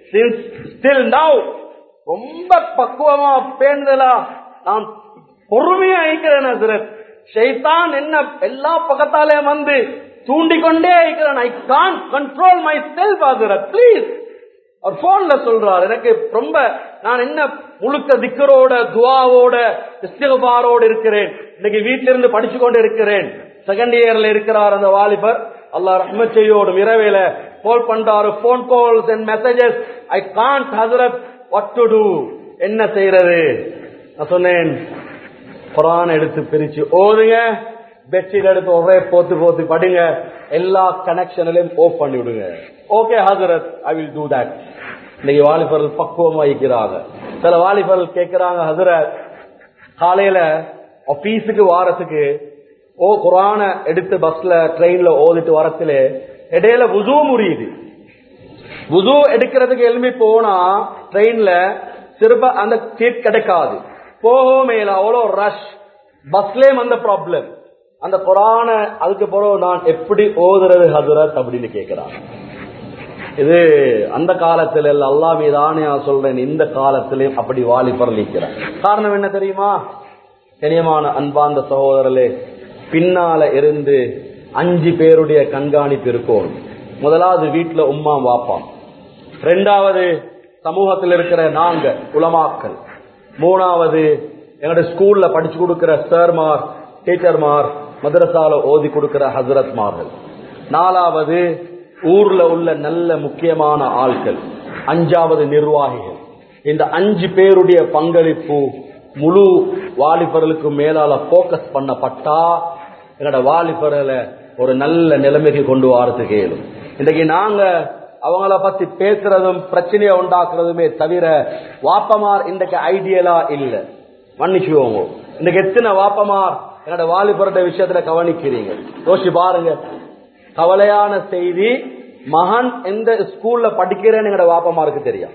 ஸ்டில் நவ் ரொம்ப பக்குவமா பேணுதலா நான் பொறுமையா இருக்கிறேன் ஹசரத் ஷைத்தான் என்ன எல்லா பக்கத்தாலையும் வந்து தூண்டிக்கொண்டே இருக்கிறான் I can control myself ஹசரத் ப்ளீஸ் அவர் போன்ல சொல்றார் எனக்கு ரொம்ப நான் என்ன முழுக்க திக்கரோட துவாவோட இஸ்திகபாரோட இருக்கிறேன் இன்னைக்கு வீட்டில இருந்து படிச்சு கொண்டு இருக்கிறேன் செகண்ட் இயர்ல இருக்கிறார் அந்த வாலிபர் அல்லாஹ் ரஹ்மத் செய்யோடும் இரவேல கால் பண்றாரு phone calls and messages I can't ஹசரத் வாட் டு டூ என்ன செய்யறது நான் சொன்னேன் குரான் எடுத்து பிரிச்சு ஓதுங்க பெட்ஷீட் எடுத்து ஒரே போத்து போத்து படுங்க எல்லா கனெக்ஷன்லையும் ஓப் பண்ணி விடுங்க ஓகே ஹசரத் ஐ வில் டூ தட் இன்னைக்கு வாலிபர்கள் பக்குவமா இருக்கிறாங்க சில வாலிபர்கள் கேட்கிறாங்க ஹசரத் காலையில ஆபீஸுக்கு வாரத்துக்கு ஓ குரான எடுத்து பஸ்ல ட்ரெயின்ல ஓதிட்டு வரத்துல இடையில புது முறியுது புது எடுக்கிறதுக்கு எழுப்பி போனா ட்ரெயின்ல திரும்ப அந்த சீட் கிடைக்காது போகவும் மேல அவ்வளோ ரஷ் பஸ்லயும் அந்த ப்ராப்ளம் அந்த குரான அதுக்கு பிறகு நான் எப்படி ஓதுறது ஹசரத் அப்படின்னு கேட்கிறான் இது அந்த காலத்துல இல்ல அல்லா மீதானே நான் சொல்றேன் இந்த காலத்திலையும் அப்படி வாலி பரலிக்கிறான் காரணம் என்ன தெரியுமா கனியமான அன்பாந்த சகோதரர்களே பின்னால இருந்து அஞ்சு பேருடைய கண்காணிப்பு இருக்கும் முதலாவது வீட்டுல உம்மா வாப்பாம் ரெண்டாவது சமூகத்தில் இருக்கிற நாங்க உலமாக்கள் மூணாவது எங்களுடைய ஸ்கூல்ல படிச்சு கொடுக்கிற சார்மார் டீச்சர்மார் மதரசால ஓதி கொடுக்கிற ஹசரத்மார்கள் நாலாவது ஊர்ல உள்ள நல்ல முக்கியமான ஆட்கள் அஞ்சாவது நிர்வாகிகள் இந்த அஞ்சு பேருடைய பங்களிப்பு முழு வாலிபர்களுக்கு மேலால போக்கஸ் பண்ணப்பட்டா எங்களோட வாலிபர்களை ஒரு நல்ல நிலைமைக்கு கொண்டு வரதுக்கு இயலும் இன்னைக்கு நாங்க அவங்கள பத்தி பேசுறதும் பிரச்சனையை உண்டாக்குறதுமே தவிர வாப்பமார் இன்றைக்கு ஐடியலா இல்ல மன்னிச்சுவோங்க இன்னைக்கு எத்தனை வாப்பமார் என்னோட வாலிபருடைய விஷயத்துல கவனிக்கிறீங்க யோசிச்சு பாருங்க கவலையான செய்தி மகன் எந்த ஸ்கூல்ல படிக்கிறேன்னு எங்களோட வாப்பமாருக்கு தெரியும்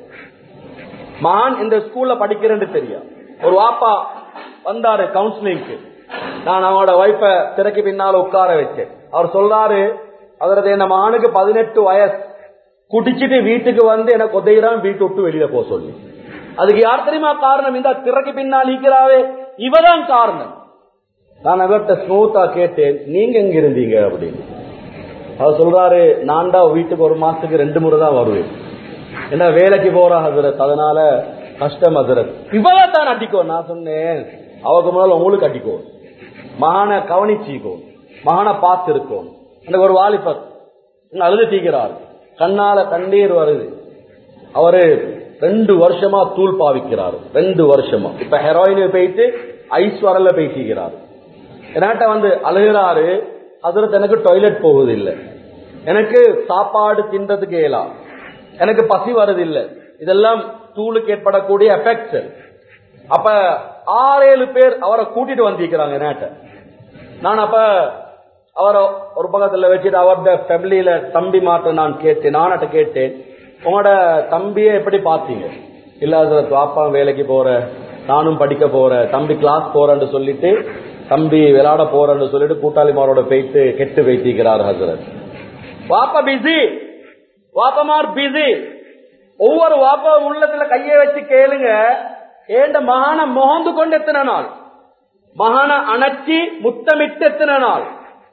மகன் இந்த ஸ்கூல்ல படிக்கிறேன்னு தெரியும் ஒரு வாப்பா வந்தாரு கவுன்சிலிங்க்கு நான் அவனோட வைஃப திரைக்கு பின்னால உட்கார வச்சேன் அவர் சொல்றாரு அதற்கு என்ன மகனுக்கு பதினெட்டு வயசு குடிச்சிட்டு வீட்டுக்கு வந்து எனக்கு உதயிறான் வீட்டு விட்டு வெளியில போக சொல்லி அதுக்கு யார் தெரியுமா காரணம் இந்த திரைக்கு பின்னால் நீக்கிறாவே இவதான் காரணம் நான் அவர்கிட்ட ஸ்மூத்தா கேட்டேன் நீங்க எங்க இருந்தீங்க அப்படின்னு அவர் சொல்றாரு நான் தான் வீட்டுக்கு ஒரு மாசத்துக்கு ரெண்டு முறை தான் வருவேன் என்ன வேலைக்கு போற ஹசரத் அதனால கஷ்டம் ஹசரத் இவளை தான் அடிக்கோ நான் சொன்னேன் அவருக்கு முன்னால உங்களுக்கு அடிக்கோ மகான கவனிச்சிக்கோ மகான பார்த்து இருக்கும் எனக்கு ஒரு வாலிபர் அழுது தீக்கிறார் கண்ணால கண்ணீர் வருது அவரு ரெண்டு வருஷமா தூள் பாவிக்கிறாரு ரெண்டு வருஷமா இப்ப ஹெரோயின் போயிட்டு ஐஸ் வரல பேசிக்கிறாரு என்னாட்ட வந்து அழுகிறாரு அதற்கு எனக்கு டாய்லெட் போகுது இல்லை எனக்கு சாப்பாடு தின்றதுக்கு இயலா எனக்கு பசி வருது இல்லை இதெல்லாம் தூளுக்கு ஏற்படக்கூடிய எஃபெக்ட் அப்ப ஆறு ஏழு பேர் அவரை கூட்டிட்டு வந்திருக்கிறாங்க என்னாட்ட நான் அப்ப அவரை ஒரு பக்கத்துல வச்சுட்டு அவரோட ஃபேமிலியில தம்பி மாற்ற நான் கேட்டேன் நான்கிட்ட கேட்டேன் உங்களோட தம்பியை எப்படி பார்த்தீங்க இல்ல அதுல பாப்பா வேலைக்கு போற நானும் படிக்க போறேன் தம்பி கிளாஸ் போறேன்னு சொல்லிட்டு தம்பி விளையாட போறேன்னு சொல்லிட்டு கூட்டாளிமாரோட போயிட்டு கெட்டு வைத்திருக்கிறார் ஹசரத் வாப்பா பிஸி வாப்பமார் பிஸி ஒவ்வொரு வாப்பா உள்ளத்துல கையை வச்சு கேளுங்க ஏண்ட மகான முகந்து கொண்டு எத்தனை நாள் மகான அணைச்சி முத்தமிட்டு எத்தனை நாள்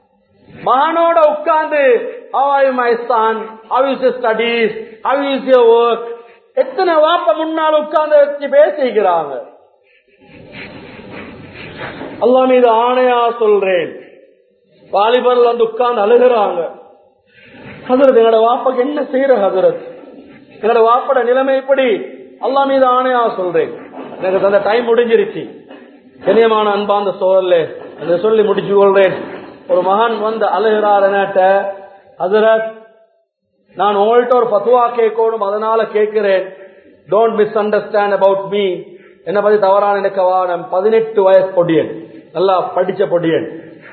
மகானோட உட்கார்ந்து how are you my son how is your studies how is your work எத்தனை வாப்ப முன்னால் உட்கார்ந்து வச்சு பேசிக்கிறாங்க அல்லா மீது ஆணையா சொல்றேன் வாலிபர்கள் வந்து உட்கார்ந்து அழுகிறாங்க ஹசரத் எங்களோட வாப்பாக்கு என்ன செய்யற ஹசரத் எங்களோட வாப்பட நிலைமை எப்படி அல்லா மீது ஆணையா சொல்றேன் எனக்கு அந்த டைம் முடிஞ்சிருச்சு கனியமான அன்பாந்த சோழல்ல அதை சொல்லி முடிச்சு கொள்றேன் ஒரு மகன் வந்து அழுகிறார் என்னாட்ட ஹசரத் நான் உங்கள்கிட்ட ஒரு பத்துவா கேட்கணும் அதனால கேட்கிறேன் don't misunderstand about me என்ன பத்தி தவறான நினைக்க வானம் பதினெட்டு வயசு பொடியன் நல்லா படிச்ச பொடியன்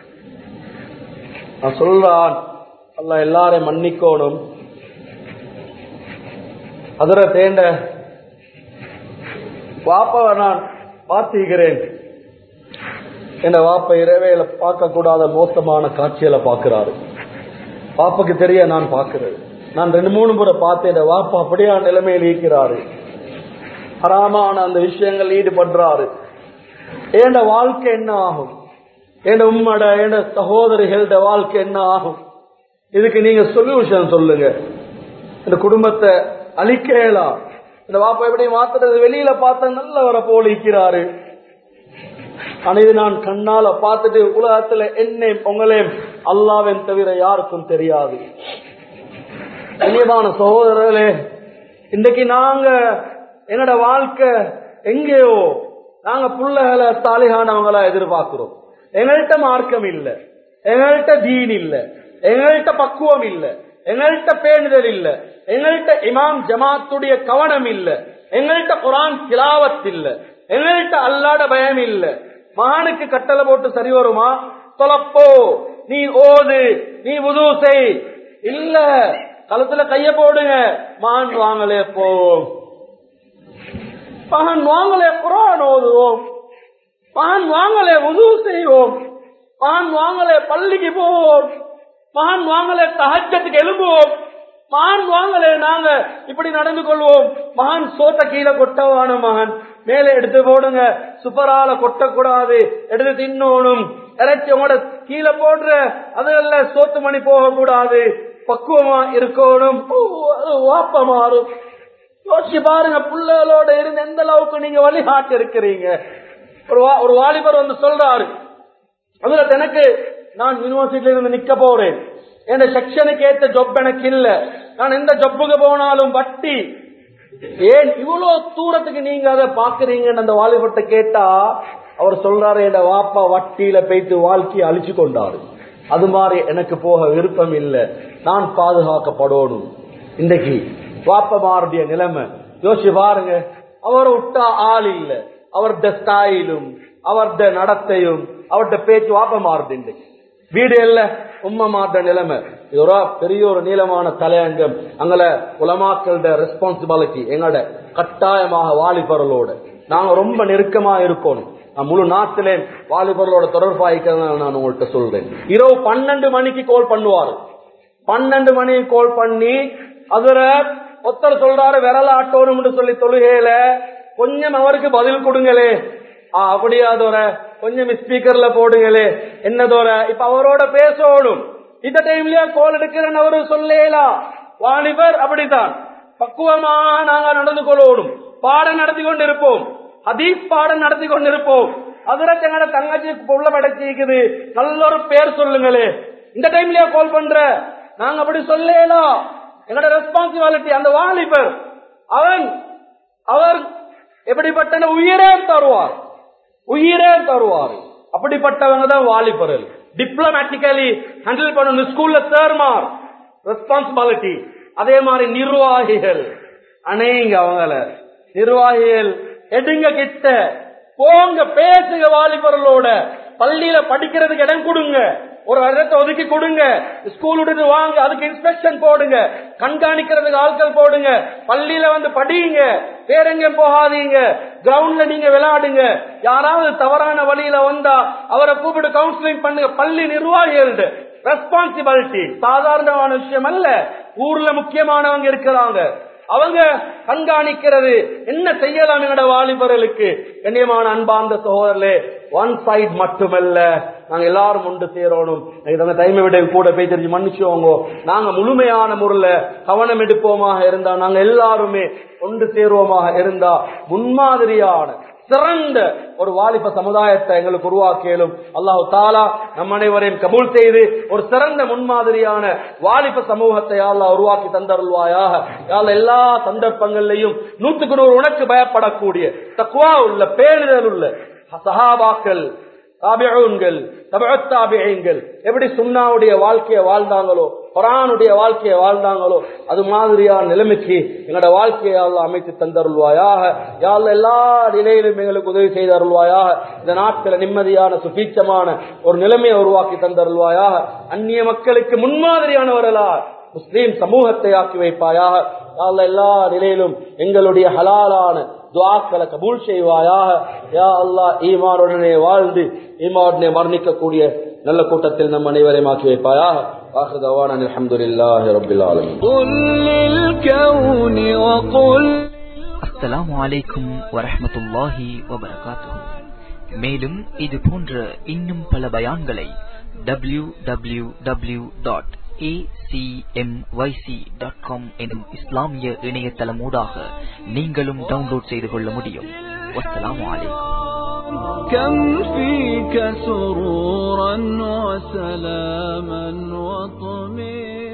நான் சொல்றான் அல்ல எல்லாரையும் மன்னிக்கணும் அதுல தேண்ட பாப்பாவை நான் பார்த்துகிறேன் என் வாப்ப இரவேல பார்க்க கூடாத மோசமான காட்சியில பார்க்கிறாரு பாப்பாக்கு தெரிய நான் பார்க்கிறேன் நான் ரெண்டு மூணு முறை பார்த்தேன் வாப்பா அப்படியே நிலைமையில் இருக்கிறாரு ஹராமான அந்த விஷயங்கள் ஈடுபடுறாரு ஏண்ட வாழ்க்கை என்ன ஆகும் என் உம்மட என் சகோதரிகளோட வாழ்க்கை என்ன ஆகும் இதுக்கு நீங்க சொல்யூஷன் சொல்லுங்க இந்த குடும்பத்தை அழிக்கலாம் இந்த வாப்பா எப்படி மாத்துறது வெளியில பார்த்த நல்லவரை போலிக்கிறாரு ஆனா இது நான் கண்ணால பார்த்துட்டு உலகத்துல என்னை உங்களையும் அல்லாவின் தவிர யாருக்கும் தெரியாது கண்ணியமான சகோதரர்களே இன்றைக்கு நாங்க என்னோட வாழ்க்கை எங்கேயோ நாங்க புள்ளைகளை தாலிகானவங்களா எதிர்பார்க்கிறோம் எங்கள்கிட்ட மார்க்கம் இல்ல எங்கள்கிட்ட தீன் இல்ல எங்கள்கிட்ட பக்குவம் இல்ல எங்கள்கிட்ட பேணுதல் இல்ல எங்கள்கிட்ட இமாம் ஜமாத்துடைய கவனம் இல்ல எங்கள்கிட்ட குரான் திலாவத் இல்ல எங்கள்கிட்ட அல்லாட பயம் இல்ல மகானுக்கு கட்டளை போட்டு சரி வருமா தொலப்போ நீ ஓது நீ உது செய் இல்ல களத்துல கைய போடுங்க மகான் வாங்கலே போவோம் மகான் வாங்கலே குரான் ஓதுவோம் மகான் வாங்கலே உது செய்வோம் மகான் வாங்கலே பள்ளிக்கு போவோம் மகான் வாங்கலே தகச்சத்துக்கு எழும்புவோம் மகான் வாங்கலே நாங்க இப்படி நடந்து கொள்வோம் மகான் சோத்த கீழே கொட்டவான மகன் மேலே எடுத்து போடுங்க சுப்பரால கொட்டக்கூடாது எடுத்து தின்னோணும் இறைச்சி உங்களோட கீழே போடுற அதுல சோத்து மணி போக கூடாது பக்குவமா இருக்கணும் ஓ, அது வாப்ப மாறும் யோசிச்சு பாருங்க பிள்ளைகளோட இருந்து எந்த அளவுக்கு நீங்க வழிகாட்டு இருக்கிறீங்க ஒரு வா- ஒரு வாலிபர் வந்து சொல்றாரு அதுல எனக்கு நான் யூனிவர்சிட்டியில இருந்து நிக்க போறேன் என் செக்ஷனுக்கு ஏத்த ஜொப் எனக்கு இல்ல நான் எந்த ஜொப்புக்கு போனாலும் வட்டி ஏன் இவ்வளவு தூரத்துக்கு நீங்க அதை பாக்குறீங்கன்னு அந்த வாலிபட்ட கேட்டா அவர் சொல்றாரு என் வாப்பா வட்டியில போயிட்டு வாழ்க்கையை அழிச்சு கொண்டாரு அது மாதிரி எனக்கு போக விருப்பம் இல்லை நான் பாதுகாக்கப்படணும் இன்றைக்கு வாப்பமாருடைய நிலைமை யோசிச்சு பாருங்க அவரை விட்டா ஆள் இல்ல அவருடைய ஸ்டாயிலும் அவருடைய நடத்தையும் அவருடைய பேச்சு வாப்பமாறுது இன்றைக்கு வீடு இல்ல உம்மை மாற்ற நிலைமை இது ஒரு பெரிய ஒரு நீளமான தலையங்கம் அங்கல உலமாக்களோட ரெஸ்பான்சிபிலிட்டி எங்களோட கட்டாயமாக வாலிபர்களோட நாங்க ரொம்ப நெருக்கமா இருக்கணும் நான் முழு நாட்டிலே வாலிபர்களோட தொடர்பாய்க்கிறத நான் உங்கள்கிட்ட சொல்றேன் இரவு பன்னெண்டு மணிக்கு கால் பண்ணுவாரு பன்னெண்டு மணிக்கு கால் பண்ணி அதுல ஒருத்தர் சொல்றாரு விரல ஆட்டோன்னு சொல்லி தொழுகையில கொஞ்சம் அவருக்கு பதில் கொடுங்களே ஆ, அப்படியா தோற கொஞ்சம் ஸ்பீக்கர்ல போடுங்களே என்ன தோற இப்ப அவரோட பேசணும் இந்த டைம்லயா கோல் எடுக்கிறேன்னு அவரு சொல்லலாம் வாலிபர் அப்படித்தான் பக்குவமாக நாங்க நடந்து கொள்ளணும் பாடம் நடத்தி கொண்டிருப்போம் ஹதீஸ் பாடம் நடத்தி கொண்டிருப்போம் அதுல எங்கட தங்கச்சி புள்ள படைச்சிக்குது நல்ல ஒரு பேர் சொல்லுங்களே இந்த டைம்லயா கால் பண்ற நாங்க அப்படி சொல்லலாம் எங்கட ரெஸ்பான்சிபிலிட்டி அந்த வாலிபர் அவன் அவர் எப்படிப்பட்ட உயிரே தருவார் உயிரே தருவார் அப்படிப்பட்டவங்க தான் வாலிபர்கள் டிப்ளமேட்டிக்கலி ஹேண்டில் பண்ணணும் ஸ்கூல்ல சேர்மார் ரெஸ்பான்சிபிலிட்டி அதே மாதிரி நிர்வாகிகள் அணைங்க அவங்கள நிர்வாகிகள் எடுங்க கிட்ட போங்க பேசுங்க வாலிபர்களோட பள்ளியில படிக்கிறதுக்கு இடம் கொடுங்க ஒரு இடத்தை ஒதுக்கி கொடுங்க ஸ்கூல் விட்டு வாங்க அதுக்கு இன்ஸ்பெக்ஷன் போடுங்க கண்காணிக்கிறதுக்கு ஆட்கள் போடுங்க பள்ளியில வந்து படியுங்க வேற எங்கேயும் போகாதீங்க கிரவுண்ட்ல நீங்க விளையாடுங்க யாராவது தவறான வழியில வந்தா அவரை கூப்பிட்டு கவுன்சிலிங் பண்ணுங்க பள்ளி நிர்வாகிகள் ரெஸ்பான்சிபிலிட்டி சாதாரணமான விஷயம் அல்ல ஊர்ல முக்கியமானவங்க இருக்கிறாங்க அவங்க கண்காணிக்கிறது என்ன செய்யலாம் எங்கட வாலிபர்களுக்கு கண்ணியமான அன்பார்ந்த சகோதரர்களே ஒன் சைடு மட்டுமல்ல நாங்க எல்லாரும் ஒன்று சேரணும் எனக்கு அந்த டைமை விட கூட போய் தெரிஞ்சு மன்னிச்சுவோங்க நாங்க முழுமையான முறையில கவனம் எடுப்போமாக இருந்தா நாங்க எல்லாருமே ஒன்று சேருவோமாக இருந்தா முன்மாதிரியான சிறந்த ஒரு வாலிப சமுதாயத்தை எங்களுக்கு உருவாக்கியலும் அல்லாஹு தாலா நம் அனைவரையும் கபூல் செய்து ஒரு சிறந்த முன்மாதிரியான வாலிப சமூகத்தை அல்லாஹ் உருவாக்கி தந்தருள்வாயாக யாழ் எல்லா சந்தர்ப்பங்கள்லையும் நூத்துக்கு நூறு உனக்கு பயப்படக்கூடிய தக்குவா உள்ள பேணுதல் உள்ள சஹாபாக்கள் தாபிஊன்கள் தபத்தாபிகள் எப்படி சுண்ணாவுடைய வாழ்க்கையை வாழ்ந்தாங்களோ குரானுடைய வாழ்க்கையை வாழ்ந்தாங்களோ அது மாதிரியான நிலைமைக்கு எங்களோட வாழ்க்கையை அல்லாஹ் அமைத்து தந்தருள்வாயாக யாழ் எல்லா நிலையிலும் எங்களுக்கு உதவி செய்து அருள்வாயாக இந்த நாட்டில் நிம்மதியான சுபீட்சமான ஒரு நிலைமையை உருவாக்கி தந்தருள்வாயாக அந்நிய மக்களுக்கு முன்மாதிரியானவர்களா முஸ்லீம் சமூகத்தை ஆக்கி வைப்பாயாக யாழ் எல்லா நிலையிலும் எங்களுடைய ஹலாலான துவாக்களை கபூல் செய்வாயாக யா அல்லாஹ் ஈமானுடனே வாழ்ந்து ஈமானுடனே மரணிக்கக்கூடிய நல்ல கூட்டத்தில் நம் அனைவரையும் ஆக்கி வைப்பாயாக آخر دعوانا الحمد لله رب العالمين قل للكون وقل அஸ்ஸலாமு அலைக்கும் வரஹ்மத்துல்லாஹி வபரகாத்துஹு மேலும் இது போன்ற இன்னும் பல பயான்களை டபிள்யூ டபிள்யூ டபிள்யூ டாட் எனும் இஸ்லாமிய இணையதளமூடாக நீங்களும் டவுன்லோட் செய்து கொள்ள முடியும் வஸ்ஸலாமு அலைக்கும் كم فيك سرورا وسلاما وطمئنا